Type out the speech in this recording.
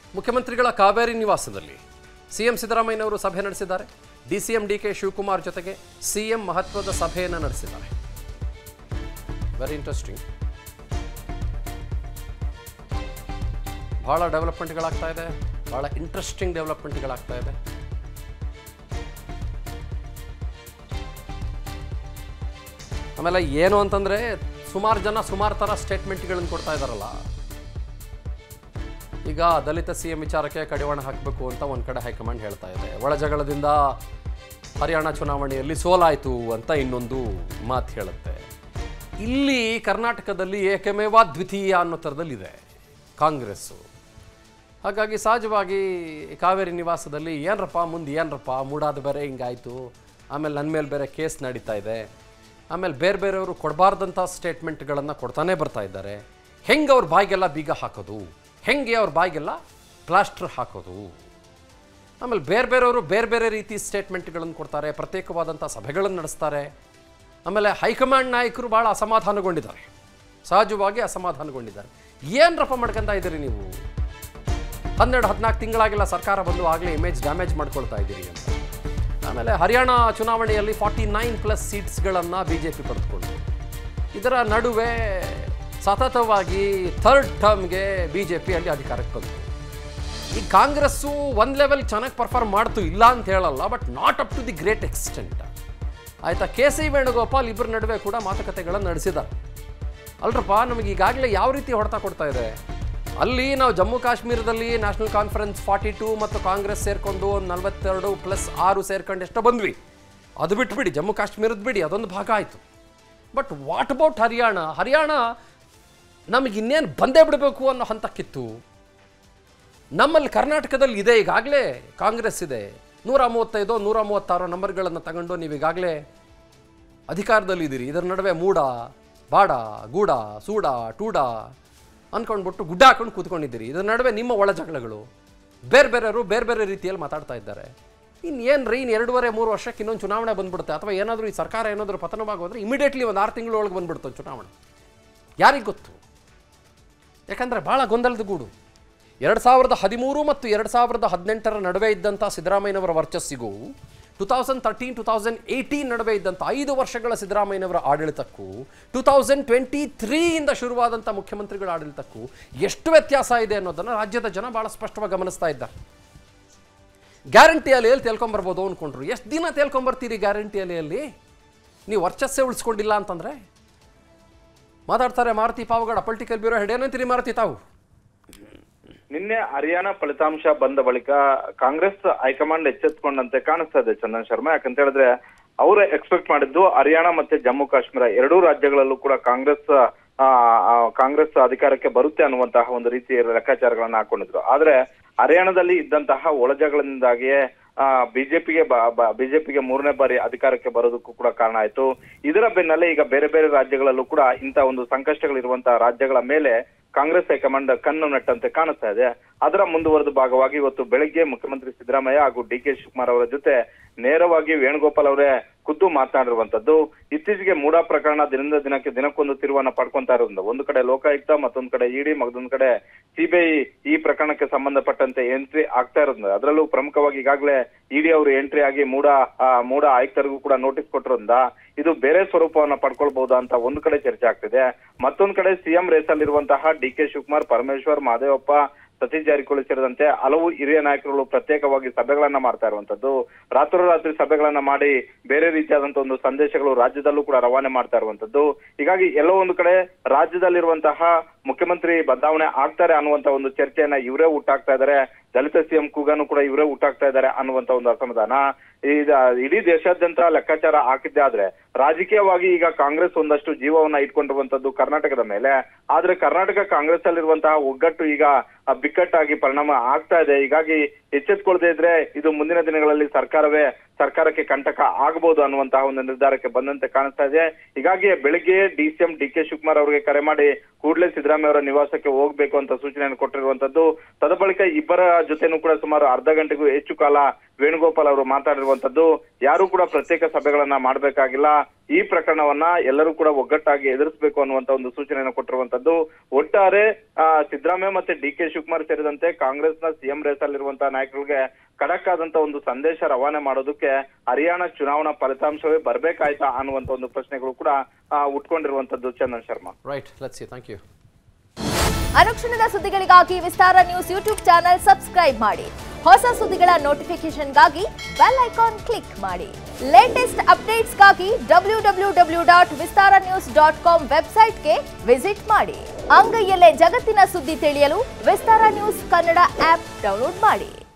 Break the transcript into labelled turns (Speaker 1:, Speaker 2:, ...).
Speaker 1: ಮುಖ್ಯಮಂತ್ರಿಗಳ ಕಾವೇರಿ ನಿವಾಸದಲ್ಲಿ ಸಿಎಂ ಸಿದ್ದರಾಮಯ್ಯನವರು ಸಭೆ ನಡೆಸಿದ್ದಾರೆ ಡಿಸಿಎಂ ಡಿ ಕೆ ಶಿವಕುಮಾರ್ ಜೊತೆಗೆ ಸಿಎಂ ಮಹತ್ವದ ಸಭೆಯನ್ನು ನಡೆಸಿದ್ದಾರೆ ವೆರಿ ಇಂಟ್ರೆಸ್ಟಿಂಗ್ ಬಹಳ ಡೆವಲಪ್ಮೆಂಟ್ಗಳಾಗ್ತಾ ಇದೆ ಬಹಳ ಇಂಟ್ರೆಸ್ಟಿಂಗ್ ಡೆವಲಪ್ಮೆಂಟ್ಗಳಾಗ್ತಾ ಇದೆ ಆಮೇಲೆ ಏನು ಅಂತಂದ್ರೆ ಸುಮಾರು ಜನ ಸುಮಾರು ಥರ ಸ್ಟೇಟ್ಮೆಂಟ್ಗಳನ್ನು ಕೊಡ್ತಾ ಇದ್ದಾರಲ್ಲ ಈಗ ದಲಿತ ಸಿ ಎಂ ವಿಚಾರಕ್ಕೆ ಕಡಿವಾಣ ಹಾಕಬೇಕು ಅಂತ ಒಂದು ಕಡೆ ಹೈಕಮಾಂಡ್ ಹೇಳ್ತಾ ಇದೆ ಒಳ ಜಗಳದಿಂದ ಹರಿಯಾಣ ಚುನಾವಣೆಯಲ್ಲಿ ಸೋಲಾಯಿತು ಅಂತ ಇನ್ನೊಂದು ಮಾತು ಹೇಳುತ್ತೆ ಇಲ್ಲಿ ಕರ್ನಾಟಕದಲ್ಲಿ ಏಕಮೇವ ದ್ವಿತೀಯ ಅನ್ನೋ ಥರದಲ್ಲಿದೆ ಕಾಂಗ್ರೆಸ್ಸು ಹಾಗಾಗಿ ಸಹಜವಾಗಿ ಕಾವೇರಿ ನಿವಾಸದಲ್ಲಿ ಏನರಪ್ಪ ಮುಂದೆ ಏನರಪ್ಪ ಮೂಡಾದ ಬೇರೆ ಹಿಂಗಾಯಿತು ಆಮೇಲೆ ನನ್ನ ಮೇಲೆ ಬೇರೆ ಕೇಸ್ ನಡೀತಾ ಇದೆ ಆಮೇಲೆ ಬೇರೆ ಬೇರೆಯವರು ಕೊಡಬಾರ್ದಂಥ ಸ್ಟೇಟ್ಮೆಂಟ್ಗಳನ್ನು ಕೊಡ್ತಾನೆ ಬರ್ತಾ ಇದ್ದಾರೆ ಹೆಂಗೆ ಅವ್ರ ಬಾಯಿಗೆಲ್ಲ ಬೀಗ ಹಾಕೋದು ಹೆಂಗೆ ಅವ್ರ ಬಾಯಿಗೆಲ್ಲ ಪ್ಲಾಸ್ಟರ್ ಹಾಕೋದು ಆಮೇಲೆ ಬೇರೆ ಬೇರೆಯವರು ಬೇರೆ ಬೇರೆ ರೀತಿ ಸ್ಟೇಟ್ಮೆಂಟ್ಗಳನ್ನು ಕೊಡ್ತಾರೆ ಪ್ರತ್ಯೇಕವಾದಂಥ ಸಭೆಗಳನ್ನು ನಡೆಸ್ತಾರೆ ಆಮೇಲೆ ಹೈಕಮಾಂಡ್ ನಾಯಕರು ಭಾಳ ಅಸಮಾಧಾನಗೊಂಡಿದ್ದಾರೆ ಸಹಜವಾಗಿ ಅಸಮಾಧಾನಗೊಂಡಿದ್ದಾರೆ ಏನರಪ್ಪ ಮಾಡ್ಕೊಂತ ಇದ್ದೀರಿ ನೀವು ಹನ್ನೆರಡು ಹದಿನಾಲ್ಕು ತಿಂಗಳಾಗಿಲ್ಲ ಸರ್ಕಾರ ಬಂದು ಆಗಲೇ ಇಮೇಜ್ ಡ್ಯಾಮೇಜ್ ಮಾಡ್ಕೊಳ್ತಾ ಇದ್ದೀರಿ ಅಂತ ಆಮೇಲೆ ಹರಿಯಾಣ ಚುನಾವಣೆಯಲ್ಲಿ ಫಾರ್ಟಿ ನೈನ್ ಪ್ಲಸ್ ಸೀಟ್ಸ್ಗಳನ್ನು ಬಿ ಜೆ ಪಿ ಪಡೆದುಕೊಂಡು ಇದರ ನಡುವೆ ಸತತವಾಗಿ ಥರ್ಡ್ ಟರ್ಮ್ಗೆ ಬಿ ಜೆ ಪಿ ಅಲ್ಲಿ ಅಧಿಕಾರಕ್ಕೆ ಬಂತು ಈ ಕಾಂಗ್ರೆಸ್ಸು ಒಂದು ಲೆವೆಲ್ ಚೆನ್ನಾಗಿ ಪರ್ಫಾರ್ಮ್ ಮಾಡ್ತು ಇಲ್ಲ ಅಂತ ಹೇಳಲ್ಲ but not up to the great extent ಆಯಿತಾ ಕೆ ಸಿ ವೇಣುಗೋಪಾಲ್ ಇಬ್ಬರ ನಡುವೆ ಕೂಡ ಮಾತುಕತೆಗಳನ್ನು ನಡೆಸಿದ್ದಾರೆ ಅಲ್ರಪ್ಪ ನಮಗೆ ಈಗಾಗಲೇ ಯಾವ ರೀತಿ ಹೊಡೆತ ಕೊಡ್ತಾ ಇದೆ ಅಲ್ಲಿ ನಾವು ಜಮ್ಮು ಕಾಶ್ಮೀರದಲ್ಲಿ ನ್ಯಾಷನಲ್ ಕಾನ್ಫರೆನ್ಸ್ ಫಾರ್ಟಿ ಟೂ ಮತ್ತು ಕಾಂಗ್ರೆಸ್ ಸೇರಿಕೊಂಡು ಒಂದು ನಲವತ್ತೆರಡು ಪ್ಲಸ್ ಆರು ಸೇರ್ಕೊಂಡು ಎಷ್ಟೋ ಬಂದ್ವಿ ಅದು ಬಿಟ್ಬಿಡಿ ಜಮ್ಮು ಕಾಶ್ಮೀರದ ಬಿಡಿ ಅದೊಂದು ಭಾಗ ಆಯಿತು but what about Haryana Haryana ನಮಗೆ ಇನ್ನೇನು ಬಂದೇ ಬಿಡಬೇಕು ಅನ್ನೋ ಹಂತಕ್ಕಿತ್ತು ನಮ್ಮಲ್ಲಿ ಕರ್ನಾಟಕದಲ್ಲಿ ಇದೆ ಈಗಾಗಲೇ ಕಾಂಗ್ರೆಸ್ ಇದೆ ನೂರ ಮೂವತ್ತೈದು ನೂರ ಮೂವತ್ತಾರು ನಂಬರ್ಗಳನ್ನು ತಗೊಂಡು ನೀವು ಈಗಾಗಲೇ ಅಧಿಕಾರದಲ್ಲಿ ಇದ್ದೀರಿ ಇದರ ನಡುವೆ ಮೂಡ ಬಾಡ ಗೂಡ ಸೂಡ ಟೂಡ ಅಂದ್ಕೊಂಡ್ಬಿಟ್ಟು ಗುಡ್ಡ ಹಾಕೊಂಡು ಕೂತ್ಕೊಂಡಿದ್ದೀರಿ ಇದರ ನಡುವೆ ನಿಮ್ಮ ಒಳ ಜಗಳಗಳು ಬೇರೆ ಬೇರೆಯವರು ಬೇರೆ ಬೇರೆ ರೀತಿಯಲ್ಲಿ ಮಾತಾಡ್ತಾ ಇದ್ದಾರೆ ಇನ್ನೇನು ರೀ ಇನ್ನು ಎರಡೂವರೆ ಮೂರು ವರ್ಷಕ್ಕೆ ಇನ್ನೊಂದು ಚುನಾವಣೆ ಬಂದ್ಬಿಡುತ್ತೆ ಅಥವಾ ಏನಾದರೂ ಈ ಸರ್ಕಾರ ಏನಾದರೂ ಪತನವಾಗೋದ್ರೆ ಇಮಿಡಿಯೇಟ್ಲಿ ಒಂದು ಆರು ತಿಂಗಳೊಳಗೆ ಬಂದ್ಬಿಡ್ತು ಚುನಾವಣೆ ಯಾರಿಗೆ ಗೊತ್ತು ಯಾಕಂದರೆ ಭಾಳ ಗೊಂದಲದ ಗೂಡು ಎರಡು ಸಾವಿರದ ಹದಿಮೂರು ಮತ್ತು ಎರಡು ಸಾವಿರದ ಹದಿನೆಂಟರ ನಡುವೆ ಇದ್ದಂಥ ಸಿದ್ದರಾಮಯ್ಯನವರ ವರ್ಚಸ್ಸಿಗೂ two thousand thirteen two thousand eighteen ನಡುವೆ ಇದ್ದಂಥ ಐದು ವರ್ಷಗಳ ಸಿದ್ದರಾಮಯ್ಯನವರ ಆಡಳಿತಕ್ಕೂ ಟು ತೌಸಂಡ್ ಟ್ವೆಂಟಿ ತ್ರೀಯಿಂದ ಶುರುವಾದಂಥ ಮುಖ್ಯಮಂತ್ರಿಗಳ ಆಡಳಿತಕ್ಕೂ ಎಷ್ಟು ವ್ಯತ್ಯಾಸ ಇದೆ ಅನ್ನೋದನ್ನು ರಾಜ್ಯದ ಜನ ಭಾಳ ಸ್ಪಷ್ಟವಾಗಿ ಗಮನಿಸ್ತಾ ಇದ್ದಾರೆ ಗ್ಯಾರಂಟಿ ಅಲೆಯಲ್ಲಿ ತೇಲ್ಕೊಂಬರ್ಬೋದು ಅಂದ್ಕೊಂಡ್ರು ಎಷ್ಟು ದಿನ ತೇಲ್ಕೊಂಬರ್ತೀರಿ ಗ್ಯಾರಂಟಿ ಅಲೆಯಲ್ಲಿ ನೀವು ವರ್ಚಸ್ಸೇ ಉಳಿಸ್ಕೊಂಡಿಲ್ಲ ಅಂತಂದರೆ ಮಾತಾಡ್ತಾರೆ Maruti Pavagada political bureau head ಏನಂತೀರಿ ಮಾರುತಿ ತಾವು
Speaker 2: ನಿನ್ನೆ ಹರಿಯಾಣ ಫಲಿತಾಂಶ ಬಂದ ಬಳಿಕ ಕಾಂಗ್ರೆಸ್ ಹೈಕಮಾಂಡ್ ಎಚ್ಚೆತ್ಕೊಂಡಂತೆ ಕಾಣಿಸ್ತಾ ಇದೆ ಚಂದನ್ ಶರ್ಮಾ ಯಾಕಂತ ಹೇಳಿದ್ರೆ ಅವರು ಎಕ್ಸ್ಪೆಕ್ಟ್ ಮಾಡಿದ್ದು ಹರಿಯಾಣ ಮತ್ತೆ ಜಮ್ಮು ಕಾಶ್ಮೀರ ಎರಡೂ ರಾಜ್ಯಗಳಲ್ಲೂ ಕೂಡ ಕಾಂಗ್ರೆಸ್ ಆ, ಆ, ಕಾಂಗ್ರೆಸ್ ಅಧಿಕಾರಕ್ಕೆ ಬರುತ್ತೆ ಅನ್ನುವಂತಹ ಒಂದು ರೀತಿಯ ಲೆಕ್ಕಾಚಾರಗಳನ್ನ ಹಾಕೊಂಡಿದ್ರು ಆದ್ರೆ ಹರಿಯಾಣದಲ್ಲಿ ಇದ್ದಂತಹ ಒಳಜಗಳಿಂದಾಗಿಯೇ ಬಿಜೆಪಿಗೆ ಬಿಜೆಪಿಗೆ ಮೂರನೇ ಬಾರಿ ಅಧಿಕಾರಕ್ಕೆ ಬರೋದಕ್ಕೂ ಕೂಡ ಕಾರಣ ಆಯ್ತು ಇದರ ಬೆನ್ನಲ್ಲೇ ಈಗ ಬೇರೆ ಬೇರೆ ರಾಜ್ಯಗಳಲ್ಲೂ ಕೂಡ ಇಂತ ಒಂದು ಸಂಕಷ್ಟಗಳಿರುವಂತಹ ರಾಜ್ಯಗಳ ಮೇಲೆ ಕಾಂಗ್ರೆಸ್ ಹೈಕಮಾಂಡ್ ಕಣ್ಣು ನೆಟ್ಟಂತೆ ಕಾಣಿಸ್ತಾ ಇದೆ ಅದರ ಮುಂದುವರೆದ ಭಾಗವಾಗಿ ಇವತ್ತು ಬೆಳಗ್ಗೆ ಮುಖ್ಯಮಂತ್ರಿ ಸಿದ್ದರಾಮಯ್ಯ ಹಾಗೂ ಡಿ ಕೆ ಶಿವಕುಮಾರ್ ಅವರ ಜೊತೆ ನೇರವಾಗಿ ವೇಣುಗೋಪಾಲ್ ಅವರೇ ಖುದ್ದು ಮಾತನಾಡಿರುವಂತದ್ದು ಇತ್ತೀಚೆಗೆ ಮೂಡಾ ಪ್ರಕರಣ ದಿನದಿಂದ ದಿನಕ್ಕೆ ದಿನಕ್ಕೊಂದು ತಿರುವನ್ನ ಪಡ್ಕೊಂತಾ ಇರೋದ್ರಿಂದ ಒಂದು ಕಡೆ ಲೋಕಾಯುಕ್ತ ಮತ್ತೊಂದು ಕಡೆ ಇಡಿ ಮತ್ತೊಂದು ಕಡೆ ಸಿಬಿಐ ಈ ಪ್ರಕರಣಕ್ಕೆ ಸಂಬಂಧಪಟ್ಟಂತೆ ಎಂಟ್ರಿ ಆಗ್ತಾ ಇರೋದ್ರಿಂದ ಅದರಲ್ಲೂ ಪ್ರಮುಖವಾಗಿ ಈಗಾಗಲೇ ಇಡಿ ಅವರು ಎಂಟ್ರಿ ಆಗಿ ಮೂಡ ಆ, ಮೂಡ ಆಯುಕ್ತರಿಗೂ ಕೂಡ ನೋಟಿಸ್ ಕೊಟ್ಟಿರೋದ್ರಿಂದ ಇದು ಬೇರೆ ಸ್ವರೂಪವನ್ನ ಪಡ್ಕೊಳ್ಬಹುದಾ ಅಂತ ಒಂದು ಕಡೆ ಚರ್ಚೆ ಆಗ್ತಿದೆ ಮತ್ತೊಂದು ಕಡೆ ಸಿಎಂ ರೇಸಲ್ಲಿರುವಂತಹ ಡಿ ಕೆ ಶಿವಕುಮಾರ್ ಪರಮೇಶ್ವರ್ ಮಹದೇವಪ್ಪ ಸತೀಶ್ ಜಾರಕಿಹೊಳಿ ಸೇರಿದಂತೆ ಹಲವು ಹಿರಿಯ ನಾಯಕರುಗಳು ಪ್ರತ್ಯೇಕವಾಗಿ ಸಭೆಗಳನ್ನ ಮಾಡ್ತಾ ಇರುವಂತದ್ದು ರಾತ್ರೋರಾತ್ರಿ ಸಭೆಗಳನ್ನ ಮಾಡಿ ಬೇರೆ ರೀತಿಯಾದಂತಹ ಒಂದು ಸಂದೇಶಗಳು ರಾಜ್ಯದಲ್ಲೂ ಕೂಡ ರವಾನೆ ಮಾಡ್ತಾ ಇರುವಂತದ್ದು ಹೀಗಾಗಿ ಎಲ್ಲೋ ಒಂದು ಕಡೆ ರಾಜ್ಯದಲ್ಲಿರುವಂತಹ ಮುಖ್ಯಮಂತ್ರಿ ಬದಲಾವಣೆ ಆಗ್ತಾರೆ ಅನ್ನುವಂತ ಒಂದು ಚರ್ಚೆಯನ್ನ ಇವರೇ ಹುಟ್ಟಾಕ್ತಾ ಇದ್ದಾರೆ ದಲಿತ ಸಿಎಂ ಕೂಗಾನು ಕೂಡ ಇವರೇ ಹುಟ್ಟಾಕ್ತಾ ಇದ್ದಾರೆ ಅನ್ನುವಂತ ಒಂದು ಅಸಮಾಧಾನ ಈಗ ಇಡೀ ದೇಶಾದ್ಯಂತ ಲೆಕ್ಕಾಚಾರ ಹಾಕಿದ್ದೆ ಆದ್ರೆ ರಾಜಕೀಯವಾಗಿ ಈಗ ಕಾಂಗ್ರೆಸ್ ಒಂದಷ್ಟು ಜೀವವನ್ನ ಇಟ್ಕೊಂಡಿರುವಂತದ್ದು ಕರ್ನಾಟಕದ ಮೇಲೆ ಆದ್ರೆ ಕರ್ನಾಟಕ ಕಾಂಗ್ರೆಸ್ ಅಲ್ಲಿರುವಂತಹ ಒಗ್ಗಟ್ಟು ಈಗ ಆ ಬಿಕ್ಕಟ್ಟಾಗಿ ಪರಿಣಾಮ ಆಗ್ತಾ ಇದೆ ಹೀಗಾಗಿ ಎಚ್ಚೆತ್ಕೊಳ್ದೇ ಇದ್ರೆ ಇದು ಮುಂದಿನ ದಿನಗಳಲ್ಲಿ ಸರ್ಕಾರವೇ ಸರ್ಕಾರಕ್ಕೆ ಕಂಟಕ ಆಗಬಹುದು ಅನ್ನುವಂತಹ ಒಂದು ನಿರ್ಧಾರಕ್ಕೆ ಬಂದಂತೆ ಕಾಣಿಸ್ತಾ ಇದೆ ಹೀಗಾಗಿ ಬೆಳಿಗ್ಗೆ D C M D K Shivakumar ಅವರಿಗೆ ಕರೆ ಮಾಡಿ ಕೂಡಲೇ ಸಿದ್ದರಾಮಯ್ಯ ಅವರ ನಿವಾಸಕ್ಕೆ ಹೋಗ್ಬೇಕು ಅಂತ ಸೂಚನೆಯನ್ನು ಕೊಟ್ಟಿರುವಂತದ್ದು ತದಬಳಿಕ ಇಬ್ಬರ ಜೊತೆನೂ ಕೂಡ ಸುಮಾರು ಅರ್ಧ ಗಂಟೆಗೂ ಹೆಚ್ಚು ಕಾಲ ವೇಣುಗೋಪಾಲ್ ಅವರು ಮಾತಾಡಿರುವಂತದ್ದು ಯಾರು ಕೂಡ ಪ್ರತ್ಯೇಕ ಸಭೆಗಳನ್ನ ಮಾಡಬೇಕಾಗಿಲ್ಲ ಈ ಪ್ರಕರಣವನ್ನ ಎಲ್ಲರೂ ಕೂಡ ಒಗ್ಗಟ್ಟಾಗಿ ಎದುರಿಸಬೇಕು ಅನ್ನುವಂತ ಒಂದು ಸೂಚನೆಯನ್ನು ಕೊಟ್ಟಿರುವಂತದ್ದು ಒಟ್ಟಾರೆ ಆ, ಸಿದ್ದರಾಮಯ್ಯ ಮತ್ತೆ ಡಿ ಕೆ ಶಿವಕುಮಾರ್ ಸೇರಿದಂತೆ ಕಾಂಗ್ರೆಸ್ನ ಸಿಎಂ ರೇಸ್ ಅಲ್ಲಿರುವಂತಹ ನಾಯಕರಿಗೆ ಖಡಕ್ ಆದಂತ ಒಂದು ಸಂದೇಶ ರವಾನೆ ಮಾಡೋದಕ್ಕೆ ಹರಿಯಾಣ ಚುನಾವಣಾ ಫಲಿತಾಂಶವೇ ಬರ್ಬೇಕಾಯ್ತಾ ಅನ್ನುವಂತ ಒಂದು ಪ್ರಶ್ನೆಗಳು ಕೂಡ ಆ, ಉಟ್ಕೊಂಡಿರುವಂತದ್ದು Chandan Sharma
Speaker 1: right let's see thank you
Speaker 3: ಅನುಕ್ಷಣದ ಸುದ್ದಿಗಳಿಗಾಗಿ Vistara news YouTube channel subscribe ಮಾಡಿ ಹೊಸ ಸುದ್ದಿಗಳ ನೋಟಿಫಿಕೇಶನ್ಗಾಗಿ ಬೆಲ್ ಐಕಾನ್ ಕ್ಲಿಕ್ ಮಾಡಿ ಲೇಟೆಸ್ಟ್ ಅಪ್ಡೇಟ್ಸ್ಗಾಗಿ W W W dot Vistara news dot com ವೆಬ್ಸೈಟ್ಗೆ ವಿಸಿಟ್ ಮಾಡಿ ಅಂಗೈಯಲ್ಲೇ ಜಗತ್ತಿನ ಸುದ್ದಿ ತಿಳಿಯಲು Vistara news Kannada app download ಮಾಡಿ